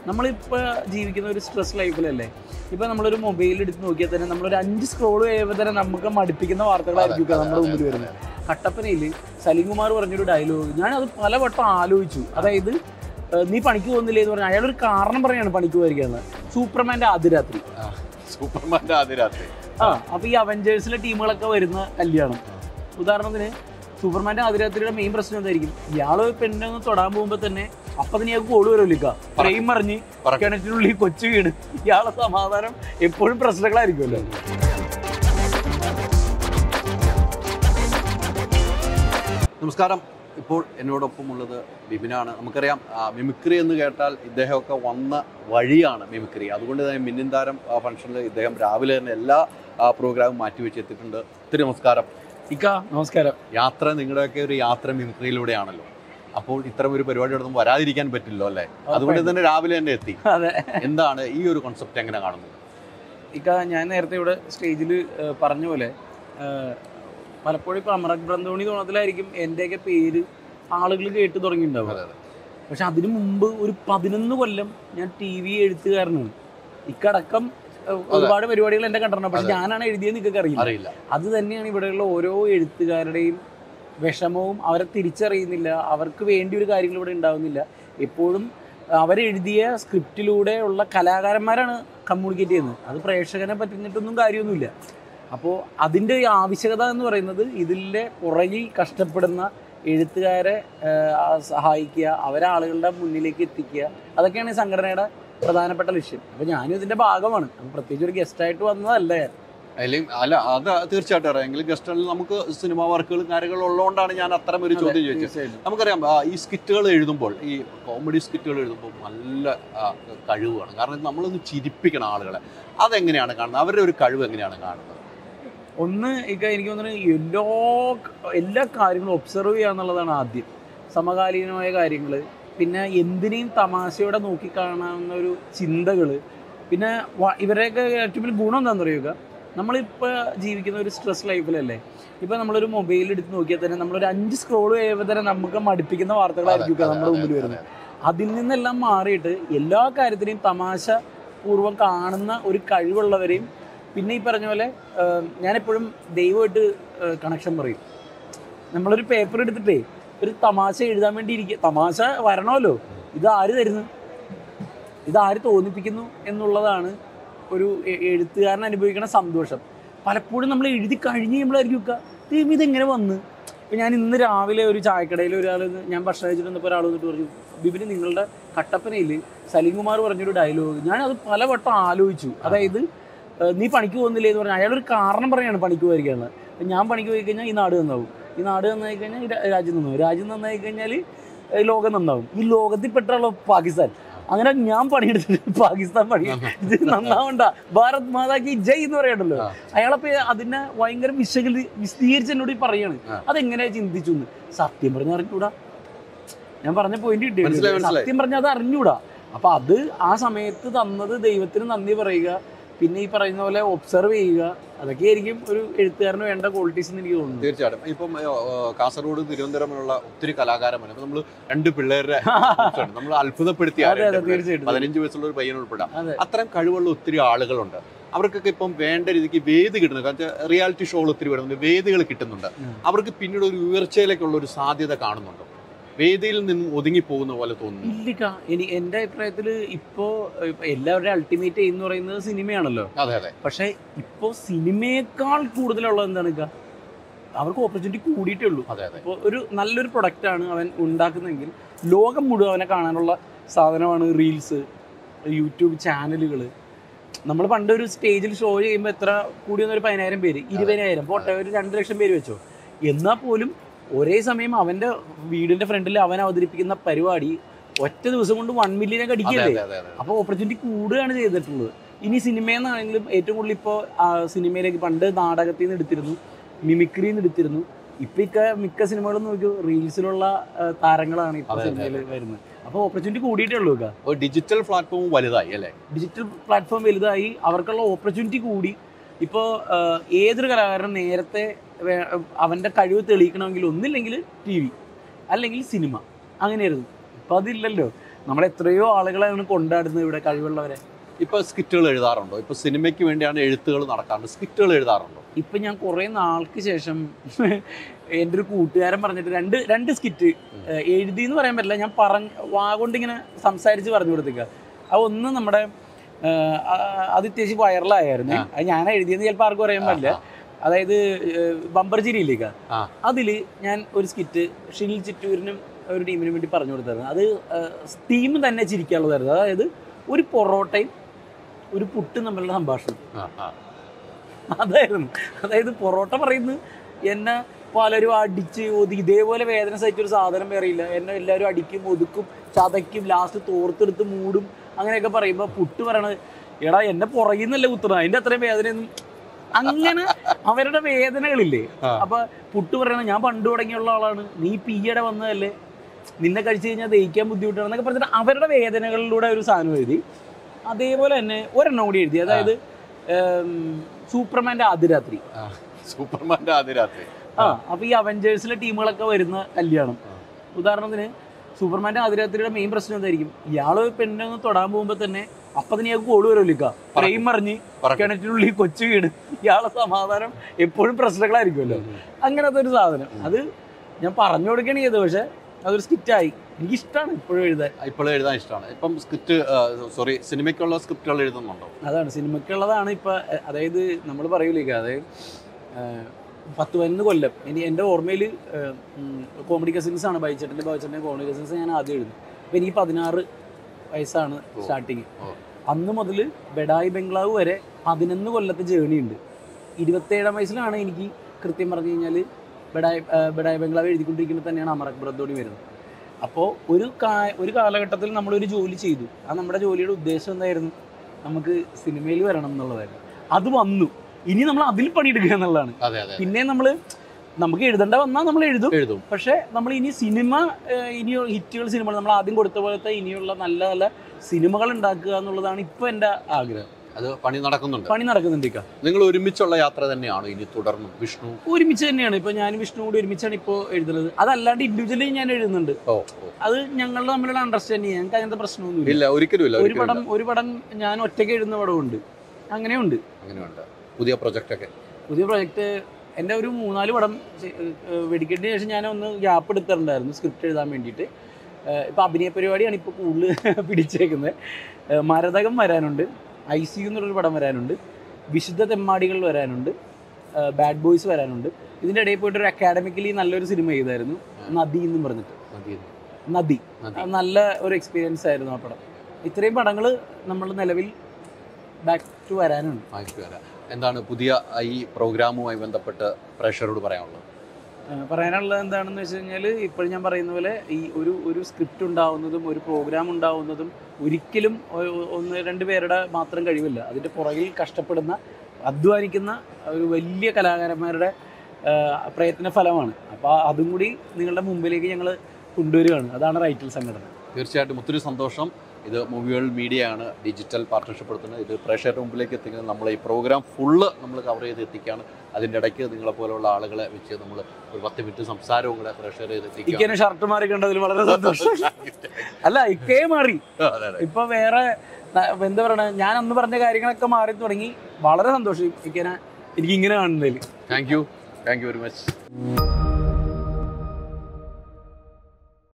നമ്മളിപ്പോൾ ജീവിക്കുന്ന ഒരു സ്ട്രെസ് ലൈഫിലല്ലേ ഇപ്പൊ നമ്മളൊരു മൊബൈൽ എടുത്ത് നോക്കിയാൽ തന്നെ നമ്മളൊരു അഞ്ച് സ്ക്രോൾ കഴിയുമ്പോൾ തന്നെ നമുക്ക് മടുപ്പിക്കുന്ന വാർത്തകളായിരിക്കും അതെ, നമ്മുടെ അതെ, മുമ്പിൽ അതെ, വരുന്നത് കട്ടപ്പനയിൽ സലീംകുമാർ പറഞ്ഞൊരു ഡയലോഗ് ഞാൻ അത് പലവട്ടം ആലോചിച്ചു അതായത് ഏഹ്, നീ പണിക്ക് പോകുന്നില്ലേ എന്ന് പറഞ്ഞാൽ അയാളൊരു കാരണം പറയാണ് പണിക്ക് പോയിരിക്കുന്നത് സൂപ്പർമാൻ്റെ ആദ്യ രാത്രി ആ, സൂപ്പർമാന്റെ ആദ്യ രാത്രി ആ അപ്പൊ ഈ അവഞ്ചേഴ്സിലെ ടീമുകളൊക്കെ വരുന്ന കല്യാണം ഉദാഹരണത്തിന് സൂപ്പർമാന്റെ ആതിരാത്രിയുടെ മെയിൻ പ്രശ്നം എന്തായിരിക്കും ഇയാള് പെണ്ണെ ഒന്ന് തൊടാൻ പോകുമ്പോ തന്നെ അപ്പൊ തന്നെ ഇയാൾക്ക് കോള് വരുമല്ലിക്ക ഫ്രെയിം മറിഞ്ഞ് പറക്കും. കിണറ്റിനുള്ളിൽ കൊച്ചു വീട് ഇയാളെ സമാധാനം എപ്പോഴും പ്രശ്നങ്ങളായിരിക്കുമല്ലോ നമസ്കാരം ഇപ്പോൾ എന്നോടൊപ്പം ഉള്ളത് ബിബിനാണ് നമുക്കറിയാം ആ, മിമിക്രി എന്ന് കേട്ടാൽ ഇദ്ദേഹമൊക്കെ വന്ന വഴിയാണ് മിമിക്രി അതുകൊണ്ട് തന്നെ മിന്നിൻ താരം ആ, ഫംഗ്ഷനിൽ ഇദ്ദേഹം രാവിലെ തന്നെ എല്ലാ ആ, പ്രോഗ്രാമും മാറ്റിവെച്ച് എത്തിയിട്ടുണ്ട് ഒത്തിരി നമസ്കാരം ഇക്ക നമസ്കാരം യാത്ര നിങ്ങളുടെയൊക്കെ ഒരു യാത്ര മിമിക്രിയിലൂടെയാണല്ലോ അപ്പോൾ ഇത്തരം ഒരു പരിപാടി ഒന്നും വരാതിരിക്കാൻ പറ്റില്ലല്ലോ അല്ലേ അതുകൊണ്ട് തന്നെ രാവിലെ തന്നെ എത്തി അതെ എന്താണ് ഈ ഒരു കോൺസെപ്റ്റ് എങ്ങനെ കാണുന്നത് ഇക്ക ഞാൻ നേരത്തെ ഇവിടെ സ്റ്റേജിൽ പറഞ്ഞ പോലെ ഏഹ്, പലപ്പോഴും ഇപ്പൊ അമറക് ബ്രന്തോണി തോണത്തിലായിരിക്കും എന്റെയൊക്കെ പേര് ആളുകൾ കേട്ട് തുടങ്ങിയിട്ടുണ്ടാവും അതെ അതെ പക്ഷെ അതിനു മുമ്പ് ഒരു പതിനൊന്ന് കൊല്ലം ഞാൻ ടി വി എഴുത്തുകാരനാണ് ഇക്കടക്കം ഏഹ്, ഒരുപാട് പരിപാടികൾ എന്റെ കണ്ടിട്ടുണ്ട് പക്ഷെ അതെ. ഞാനാണ് എഴുതിയെന്ന് നിങ്ങൾക്ക് അറിയില്ല അറിയില്ല അത് തന്നെയാണ് ഇവിടെയുള്ള ഓരോ എഴുത്തുകാരുടെയും വിഷമവും അവരെ തിരിച്ചറിയുന്നില്ല അവർക്ക് വേണ്ടി ഒരു കാര്യങ്ങൾ ഇവിടെ ഉണ്ടാവുന്നില്ല എപ്പോഴും അവരെഴുതിയ സ്ക്രിപ്റ്റിലൂടെ ഉള്ള കലാകാരന്മാരാണ് കമ്മ്യൂണിക്കേറ്റ് ചെയ്യുന്നത് അത് പ്രേക്ഷകനെ പറ്റുന്നിട്ടൊന്നും കാര്യമൊന്നുമില്ല അപ്പോൾ അതിൻ്റെ ഈ ആവശ്യകത എന്ന് പറയുന്നത് ഇതിലെ പുറകിൽ കഷ്ടപ്പെടുന്ന എഴുത്തുകാരെ ഏഹ്, ആ സഹായിക്കുക അവരെ ആളുകളുടെ മുന്നിലേക്ക് എത്തിക്കുക അതൊക്കെയാണ് ഈ സംഘടനയുടെ പ്രധാനപ്പെട്ട ലക്ഷ്യം അപ്പോൾ ഞാനും ഇതിൻ്റെ ഭാഗമാണ് അപ്പോൾ പ്രത്യേകിച്ച് ഒരു ഗസ്റ്റായിട്ട് വന്നതല്ല ഞാൻ അല്ലെങ്കിൽ അല്ല അത് തീർച്ചയായിട്ടും അറിയാം എങ്കിലും ഗസ്റ്റുകളിൽ നമുക്ക് സിനിമാ വർക്കുകളും കാര്യങ്ങളും ഉള്ളതുകൊണ്ടാണ് ഞാൻ അത്തരം ഒരു ചോദ്യം ചോദിച്ചത് തീർച്ചയായിട്ടും നമുക്കറിയാം ആ, ഈ സ്കിറ്റുകൾ എഴുതുമ്പോൾ ഈ കോമഡി സ്കിറ്റുകൾ എഴുതുമ്പോൾ നല്ല ആ, കഴിവാണ് കാരണം നമ്മളൊന്ന് ചിരിപ്പിക്കണം ആളുകളെ അതെങ്ങനെയാണ് കാണുന്നത് അവരുടെ ഒരു കഴിവ് എങ്ങനെയാണ് കാണുന്നത് ഒന്ന് ഇക്ക എനിക്ക് തോന്നുന്നത് എല്ലാ എല്ലാ കാര്യങ്ങളും ഒബ്സർവ് ചെയ്യുക എന്നുള്ളതാണ് ആദ്യം സമകാലീനമായ കാര്യങ്ങൾ പിന്നെ എന്തിനേയും തമാശയോടെ നോക്കിക്കാണാവുന്ന ഒരു ചിന്തകൾ പിന്നെ വ- ഇവരുടെയൊക്കെ ഏറ്റവും വലിയ ഗുണം എന്താണെന്ന് അറിയുക നമ്മളിപ്പോൾ ജീവിക്കുന്ന ഒരു സ്ട്രെസ് ലൈഫിലല്ലേ ഇപ്പം നമ്മളൊരു മൊബൈൽ എടുത്ത് നോക്കിയാൽ തന്നെ നമ്മളൊരു അഞ്ച് സ്ക്രോൾ കഴിയുമ്പോൾ തന്നെ നമുക്ക് മടുപ്പിക്കുന്ന വാർത്തകളായിരിക്കും ഇക്ക നമ്മുടെ മുമ്പിൽ വരുന്നത് അതിൽ നിന്നെല്ലാം മാറിയിട്ട് എല്ലാ കാര്യത്തിനെയും തമാശ പൂർവ്വം കാണുന്ന ഒരു കഴിവുള്ളവരെയും പിന്നെ ഈ പറഞ്ഞ പോലെ ഏഹ്, ഞാനെപ്പോഴും ദൈവമായിട്ട് കണക്ഷൻ പറയും നമ്മളൊരു പേപ്പർ എടുത്തിട്ടേ ഒരു തമാശ എഴുതാൻ വേണ്ടി ഇരിക്കുക തമാശ വരണമല്ലോ ഇത് ആര് തരുന്നു ഇത് ആര് തോന്നിപ്പിക്കുന്നു എന്നുള്ളതാണ് ഒരു എ- എഴുത്തുകാരൻ അനുഭവിക്കുന്ന സന്തോഷം പലപ്പോഴും നമ്മൾ എഴുതി കഴിഞ്ഞ് കഴിയുമ്പോഴായിരിക്കും ഒക്കെ ദൈവം ഇതെങ്ങനെ വന്ന് ഇപ്പം ഞാൻ ഇന്ന് രാവിലെ ഒരു ചായക്കടയിൽ ഒരാൾ ഞാൻ ഭക്ഷണം കഴിച്ചിട്ട് വന്നപ്പോൾ ഒരാൾ വന്നിട്ട് പറഞ്ഞു ബിബിന് നിങ്ങളുടെ കട്ടപ്പനയിൽ സലീംകുമാർ പറഞ്ഞൊരു ഡയലോഗ് ഞാൻ അത് പലവട്ടം ആലോചിച്ചു അതായത് ഏഹ്, നീ പണിക്ക് പോകുന്നില്ലേ എന്ന് പറഞ്ഞാൽ അയാളൊരു കാരണം പറയാണ് പണിക്ക് പോയിരിക്കുന്നത് അപ്പം ഞാൻ പണിക്ക് പോയി കഴിഞ്ഞാൽ ഈ നാട് നന്നാവും ഈ നാട് നന്നായി കഴിഞ്ഞാൽ ഈ രാ- രാജ്യം നന്നാവും രാജ്യം നന്നായി കഴിഞ്ഞാൽ ഏഹ്, ലോകം നന്നാവും ഈ ലോകത്തിൽ പെട്ടാണല്ലോ പാകിസ്ഥാൻ അങ്ങനെ ഞാൻ പണിയെടുത്തിട്ട് പാകിസ്ഥാൻ പണി ഇത് നന്നാവണ്ട ഭാരത് മാതാക്ക് ജയ് എന്ന് പറയണ്ടല്ലോ ആ. അയാളപ്പോ അതിനെ ഭയങ്കര വിശകലി വിശദീകരിച്ച് എന്നോട് ഈ പറയാണ് ആ. അതെങ്ങനെയാ ചിന്തിച്ചു എന്ന് സത്യം പറഞ്ഞ അറിഞ്ഞൂടാ ഞാൻ പറഞ്ഞ പോയിന്റ് കിട്ടി മനസ്സിലായി, മനസ്സിലായി. സത്യം പറഞ്ഞ അത് അറിഞ്ഞൂടാ അപ്പൊ അത് ആ സമയത്ത് തന്നത് ദൈവത്തിന് നന്ദി പറയുക പിന്നെ ഈ പറയുന്ന പോലെ ഒബ്സർവ് ചെയ്യുക അതൊക്കെ ആയിരിക്കും ഒരു എഴുത്തുകാരന് വേണ്ട ക്വാളിറ്റീസ് എന്ന് എനിക്ക് തോന്നുന്നു തീർച്ചയായിട്ടും ഇപ്പം ഏ, ഏ, കാസർഗോഡ് തിരുവനന്തപുരമുള്ള ഒത്തിരി കലാകാരന്മാർ അപ്പൊ നമ്മൾ രണ്ട് പിള്ളേരുടെ നമ്മൾ അത്ഭുതപ്പെടുത്തിയ അതെ അതെ രണ്ട് പിള്ളേർ. തീർച്ചയായിട്ടും പതിനഞ്ച് വയസ്സുള്ള ഒരു പയ്യൻ ഉൾപ്പെടാം അതെ അത്തരം കഴിവുള്ള ഒത്തിരി ആളുകളുണ്ട് അവർക്കൊക്കെ ഇപ്പം വേണ്ട രീതിക്ക് വേദി കിട്ടുന്നുണ്ട് കാരണം റിയാലിറ്റി ഷോകൾ ഒത്തിരി വരുന്നുണ്ട് വേദികൾ കിട്ടുന്നുണ്ട് ഉം. അവർക്ക് പിന്നീട് ഒരു ഉയർച്ചയിലേക്കുള്ള ഒരു സാധ്യത കാണുന്നുണ്ടോ വേദിയിൽ നിന്നും ഒതുങ്ങി പോകുന്ന പോലെ തോന്നുന്നു ഇല്ലിക്ക ഇനി എൻ്റെ അഭിപ്രായത്തിൽ ഇപ്പോ ഇപ്പൊ എല്ലാവരുടെയും അൾട്ടിമേറ്റ് എന്ന് പറയുന്നത് സിനിമയാണല്ലോ അതെ അതെ പക്ഷെ ഇപ്പോൾ സിനിമയേക്കാൾ കൂടുതലുള്ളത് എന്താണ് ഇക്ക? അവർക്ക് ഓപ്പർച്യൂണിറ്റി കൂടിയിട്ടേ ഉള്ളൂ അതെ അതെ അപ്പോൾ ഒരു നല്ലൊരു പ്രൊഡക്റ്റാണ് അവൻ ഉണ്ടാക്കുന്നതെങ്കിൽ ലോകം മുഴുവൻ അവനെ കാണാനുള്ള സാധനമാണ് റീൽസ് യൂട്യൂബ് ചാനലുകൾ നമ്മൾ പണ്ട് ഒരു സ്റ്റേജിൽ ഷോ ചെയ്യുമ്പോൾ എത്ര കൂടി വന്ന ഒരു പതിനായിരം പേര് ഇരുപതിനായിരം പോട്ടെ ഒരു രണ്ട് ലക്ഷം പേര് വെച്ചോ എന്നാൽ പോലും ഒരേ സമയം അവൻ്റെ വീടിൻ്റെ ഫ്രണ്ടിൽ അവൻ അവതരിപ്പിക്കുന്ന പരിപാടി ഒറ്റ ദിവസം കൊണ്ട് വൺ മില്യനൊക്കെ അതെ അടിക്കില്ലേ അതെ അതെ അതെ അപ്പോൾ ഓപ്പർച്യൂണിറ്റി കൂടുകയാണ് ചെയ്തിട്ടുള്ളത് ഇനി സിനിമയെന്നാണെങ്കിലും ഏറ്റവും കൂടുതൽ ഇപ്പോൾ സിനിമയിലേക്ക് പണ്ട് നാടകത്തിൽ നിന്ന് എടുത്തിരുന്നു മിമിക്രിയിൽ നിന്ന് എടുത്തിരുന്നു ഇപ്പൊ ഇക്ക മിക്ക സിനിമകളും നോക്കൂ റീൽസിലുള്ള ആ, താരങ്ങളാണ് ഇപ്പൊ അതെ, അതെ, സിനിമയിൽ വരുന്നത് അപ്പോൾ ഓപ്പർച്യൂണിറ്റി കൂടിയിട്ടേ ഉള്ളൂ ഇക്ക ഒരു ഡിജിറ്റൽ പ്ലാറ്റ്ഫോം വലുതായി അല്ലേ ഡിജിറ്റൽ പ്ലാറ്റ്ഫോം വലുതായി അവർക്കുള്ള ഓപ്പർച്യൂണിറ്റി കൂടി ഇപ്പോൾ ഏതൊരു കലാകാരനും നേരത്തെ വേ- അവന്റെ കഴിവ് തെളിയിക്കണമെങ്കിൽ ഒന്നില്ലെങ്കിൽ ടി വി അല്ലെങ്കിൽ സിനിമ അങ്ങനെയായിരുന്നു ഇപ്പം അതില്ലല്ലോ നമ്മൾ എത്രയോ ആളുകളാണ് കൊണ്ടാടുന്നത് ഇവിടെ കഴിവുള്ളവരെ ഇപ്പൊ സ്കിറ്റുകൾ എഴുതാറുണ്ടോ ഇപ്പൊ സിനിമയ്ക്ക് വേണ്ടിയാണ് എഴുത്തുകൾ നടക്കാറുണ്ട് സ്കിറ്റുകൾ എഴുതാറുണ്ടോ ഇപ്പൊ ഞാൻ കുറെ നാൾക്ക് ശേഷം എൻ്റെ ഒരു കൂട്ടുകാരൻ പറഞ്ഞിട്ട് രണ്ട് രണ്ട് സ്കിറ്റ് എഴുതി എന്ന് പറയാൻ പറ്റില്ല ഞാൻ പറഞ്ഞ വാ കൊണ്ട് ഇങ്ങനെ സംസാരിച്ച് പറഞ്ഞു കൊടുത്തേക്ക അത് ഒന്ന് നമ്മുടെ ഏഹ്, ആ, അത് അത്യാവശ്യം വൈറലായിരുന്നു ആ. അത് ഞാൻ എഴുതിയെന്ന് ചിലപ്പോൾ ആർക്കും അറിയാൻ പറ്റില്ല അതായത് ബമ്പർ ചിരിയില്ലേക്ക ആ. അതിൽ ഞാൻ ഒരു സ്കിറ്റ് ഷിനിൽ ചിറ്റൂരിനും ഒരു ടീമിനും വേണ്ടി പറഞ്ഞു കൊടുത്തായിരുന്നു അത് ടീം തന്നെ ചിരിക്കാനുള്ളതായിരുന്നു അതായത് ഒരു പൊറോട്ടയും ഒരു പുട്ടും തമ്മിലുള്ള സംഭാഷണം ആ, ആ. അതായിരുന്നു അതായത് പൊറോട്ട പറയുന്നത് എന്നെ പലരും അടിച്ച് ഒതുക്കി ഇതേപോലെ വേദന സഹിച്ചൊരു സാധനം വേറെ ഇല്ല എന്നെ എല്ലാവരും അടിക്കും ഒതുക്കും ചതയ്ക്കും ലാസ്റ്റ് തോർത്തെടുത്ത് മൂടും അങ്ങനെയൊക്കെ പറയുമ്പോൾ പുട്ട് പറയണത് എടാ എന്നെ പുറകിന്നല്ലേ കുത്തുന്നത് അതിന്റെ അത്രയും വേദനയൊന്നും അങ്ങനെ അവരുടെ വേദനകളില്ലേ ആ. അപ്പൊ പുട്ട് പറയണ ഞാൻ പണ്ട് തുടങ്ങിയുള്ള ആളാണ് നീ പീയടെ വന്നതല്ലേ നിന്നെ കഴിച്ചു കഴിഞ്ഞാൽ ദഹിക്കാൻ ബുദ്ധിമുട്ടാണ് എന്നൊക്കെ പറഞ്ഞിട്ട് അവരുടെ വേദനകളിലൂടെ ഒരു സാധനം എഴുതി അതേപോലെ തന്നെ ഒരെണ്ണം കൂടി എഴുതി അതായത് ഏം, സൂപ്പർമാന്റെ ആദ്യ രാത്രി ആ. സൂപ്പർമാന്റെ ആദ്യ രാത്രി ആ അപ്പൊ ഈ അവഞ്ചേഴ്സിലെ ടീമുകളൊക്കെ വരുന്ന കല്യാണം ആ. ഉദാഹരണത്തിന് സൂപ്പർമാന്റെ ആദ്യ രാത്രിയുടെ മെയിൻ പ്രശ്നം എന്തായിരിക്കും ഇയാള് പെണ്ണെ ഒന്ന് തൊടാൻ പോകുമ്പോ തന്നെ അപ്പൊ തന്നെ ഇയാൾക്ക് കോള് വരുമല്ലോ ഫ്രെയിം മറിഞ്ഞ് പറക്കും. കിണറ്റിനുള്ളിൽ കൊച്ചു വീട് ഇയാളെ സമാധാനം എപ്പോഴും പ്രശ്നങ്ങളായിരിക്കുമല്ലോ അങ്ങനത്തെ ഒരു സാധനം അത് ഞാൻ പറഞ്ഞു കൊടുക്കണേ ചെയ്തത് പക്ഷെ അതൊരു സ്കിറ്റായി എനിക്കിഷ്ടമാണ് ഇപ്പോഴും എഴുതാൻ ഇപ്പോൾ എഴുതാൻ ഇഷ്ടമാണ് ഇപ്പം സ്ക്രിപ്റ്റ് സോറി സിനിമയ്ക്കുള്ള സ്ക്രിപ്റ്റുകൾ എഴുതുന്നുണ്ടോ അതാണ് സിനിമയ്ക്കുള്ളതാണ് ഇപ്പൊ എ, അതായത് നമ്മൾ പറയൂലേ അതായത് ഏഹ്, പത്ത് പതിനൊന്ന് കൊല്ലം ഇനി എൻ്റെ ഓർമ്മയിൽ കോമഡി കസിൻസ് ആണ് ബൈച്ചേട്ടൻ്റെ ബൈച്ചേട്ടൻ്റെ കോമഡി കസിൻസ് ഞാൻ ആദ്യം എഴുതുന്നത് അപ്പം എനിക്ക് പതിനാറ് വയസ്സാണ് ഓ. സ്റ്റാർട്ടിങ് ഓ. അന്ന് മുതൽ ബെഡായി ബംഗ്ലാവ് വരെ പതിനൊന്ന് കൊല്ലത്തെ ജേണി ഉണ്ട് ഇരുപത്തേഴാം വയസ്സിലാണ് എനിക്ക് കൃത്യം പറഞ്ഞു കഴിഞ്ഞാൽ ബെഡായി ഏഹ്, ബെഡായി ബംഗ്ലാവ് എഴുതിക്കൊണ്ടിരിക്കുമ്പോൾ തന്നെയാണ് അമറക് ബ്രത്തോടി വരുന്നത് അപ്പോൾ ഒരു കാ ഒരു കാലഘട്ടത്തിൽ നമ്മളൊരു ജോലി ചെയ്തു ആ നമ്മുടെ ജോലിയുടെ ഉദ്ദേശം എന്തായിരുന്നു നമുക്ക് സിനിമയിൽ വരണം എന്നുള്ളതായിരുന്നു അത് വന്നു ഇനി നമ്മൾ അതിൽ പണിയെടുക്കുക എന്നുള്ളതാണ് അതെ അതെ പിന്നെ നമ്മൾ നമുക്ക് എഴുതേണ്ട വന്നാൽ നമ്മൾ എഴുതും എഴുതും പക്ഷേ നമ്മൾ ഇനി സിനിമ ഏഹ്, ഇനി ഹിറ്റുകൾ സിനിമകൾ നമ്മൾ ആദ്യം കൊടുത്ത പോലത്തെ ഇനിയുള്ള നല്ല നല്ല സിനിമകൾ ഉണ്ടാക്കുക എന്നുള്ളതാണ് ഇപ്പോൾ എൻ്റെ ആഗ്രഹം അത് പണി നടക്കുന്നുണ്ട് പണി നടക്കുന്നുണ്ട് ഇക്ക നിങ്ങൾ ഒരുമിച്ചുള്ള യാത്ര തന്നെയാണോ ഇനി തുടർന്നും വിഷ്ണു ഒരുമിച്ച് തന്നെയാണ് ഇപ്പോൾ ഞാനും വിഷ്ണു കൂടി ഒരുമിച്ചാണ് ഇപ്പോൾ എഴുതുന്നത് അതല്ലാണ്ട് ഇൻഡിവിജ്വലി ഞാൻ എഴുതുന്നുണ്ട് ഓ ഓ. അത് ഞങ്ങളുടെ തമ്മിലുള്ള അണ്ടർസ്റ്റാൻഡിങ് ഞങ്ങൾക്ക് അങ്ങനത്തെ പ്രശ്നമൊന്നുമില്ല ഇല്ല ഒരിക്കലും ഇല്ല ഒരു ഒരിക്കലും പടം ഇല്ല. ഒരു പടം ഞാൻ ഒറ്റയ്ക്ക് എഴുതുന്ന പടമുണ്ട് അങ്ങനെയുണ്ട് അങ്ങനെയുണ്ട് പുതിയ പ്രൊജക്റ്റ് ഒക്കെ പുതിയ പ്രൊജക്റ്റ് എൻ്റെ ഒരു മൂന്നാല് പടം ചെ- ഏഹ് വെടിക്കെട്ടിന് ശേഷം ഞാൻ ഒന്ന് ഗ്യാപ്പ് എടുത്തിട്ടുണ്ടായിരുന്നു സ്ക്രിപ്റ്റ് എഴുതാൻ വേണ്ടിയിട്ട് ഏഹ് ഇപ്പം അഭിനയ പരിപാടിയാണ് ഇപ്പോൾ കൂടുതൽ പിടിച്ചേക്കുന്നത് ഏഹ് മരതകം വരാനുണ്ട് ഐ സി യു എന്നുള്ളൊരു പടം വരാനുണ്ട് വിശുദ്ധ തെമ്മാടികൾ വരാനുണ്ട് ബാഡ് ബോയ്സ് വരാനുണ്ട് ഇതിൻ്റെ ഇടയിൽ പോയിട്ട് ഒരു അക്കാഡമിക്കലി നല്ലൊരു സിനിമ ചെയ്തായിരുന്നു നദി എന്നും പറഞ്ഞിട്ട് മതി, നദി മതി. അത് നല്ല ഒരു എക്സ്പീരിയൻസ് ആയിരുന്നു ആ പടം ഇത്രയും പടങ്ങൾ നമ്മൾ നിലവിൽ ബാക്ക് ടു വരാനുണ്ട് വായിച്ചു വരാം എന്താണ് പുതിയ ഈ പ്രോഗ്രാമുമായി ബന്ധപ്പെട്ട് പ്രേക്ഷകരോട് പറയാനുള്ളത് ആ, പറയാനുള്ളത് എന്താണെന്ന് വെച്ച് കഴിഞ്ഞാൽ ഇപ്പോൾ ഞാൻ പറയുന്ന പോലെ ഈ ഒരു ഒരു സ്ക്രിപ്റ്റ് ഉണ്ടാവുന്നതും ഒരു പ്രോഗ്രാം ഉണ്ടാവുന്നതും ഒരിക്കലും ഒ- ഒന്ന് രണ്ട് പേരുടെ മാത്രം കഴിവില്ല അതിൻ്റെ പുറകിൽ കഷ്ടപ്പെടുന്ന അധ്വാനിക്കുന്ന ഒരു വലിയ കലാകാരന്മാരുടെ ആ, പ്രയത്ന ഫലമാണ് അപ്പോൾ അതും കൂടി നിങ്ങളുടെ മുമ്പിലേക്ക് ഞങ്ങൾ കൊണ്ടുവരികയാണ് അതാണ് റൈറ്റൽ സംഘടന തീർച്ചയായിട്ടും ഒത്തിരി സന്തോഷം ഇത് മൂവികൾ മീഡിയ ആണ് ഡിജിറ്റൽ പാർട്ട്ണർഷിപ്പ് എടുക്കുന്നത് ഇത് പ്രേക്ഷകരുടെ മുമ്പിലേക്ക് എത്തിക്കുന്നത് നമ്മൾ ഈ പ്രോഗ്രാം ഫുള്ള് നമ്മൾ കവർ ചെയ്ത് എത്തിക്കുകയാണ് അതിൻ്റെ ഇടയ്ക്ക് നിങ്ങളെ പോലെയുള്ള ആളുകളെ വെച്ച് നമ്മൾ ഒരു പത്ത് മിനിറ്റ് സംസാരവും കൂടെ പ്രേക്ഷകരെ എത്തിക്കുകയാണ് ഇക്കനെ ഷർട്ട് മാറി കണ്ടതിൽ വളരെ സന്തോഷം അല്ല ഇക്കേ മാറി അതെ അതെ ഇപ്പൊ വേറെ ന- എന്താ പറയണ ഞാൻ അന്ന് പറഞ്ഞ കാര്യങ്ങളൊക്കെ മാറി തുടങ്ങി വളരെ സന്തോഷം ഇക്കനെ എനിക്ക് ഇങ്ങനെ കാണുന്നതിൽ thank you thank you very much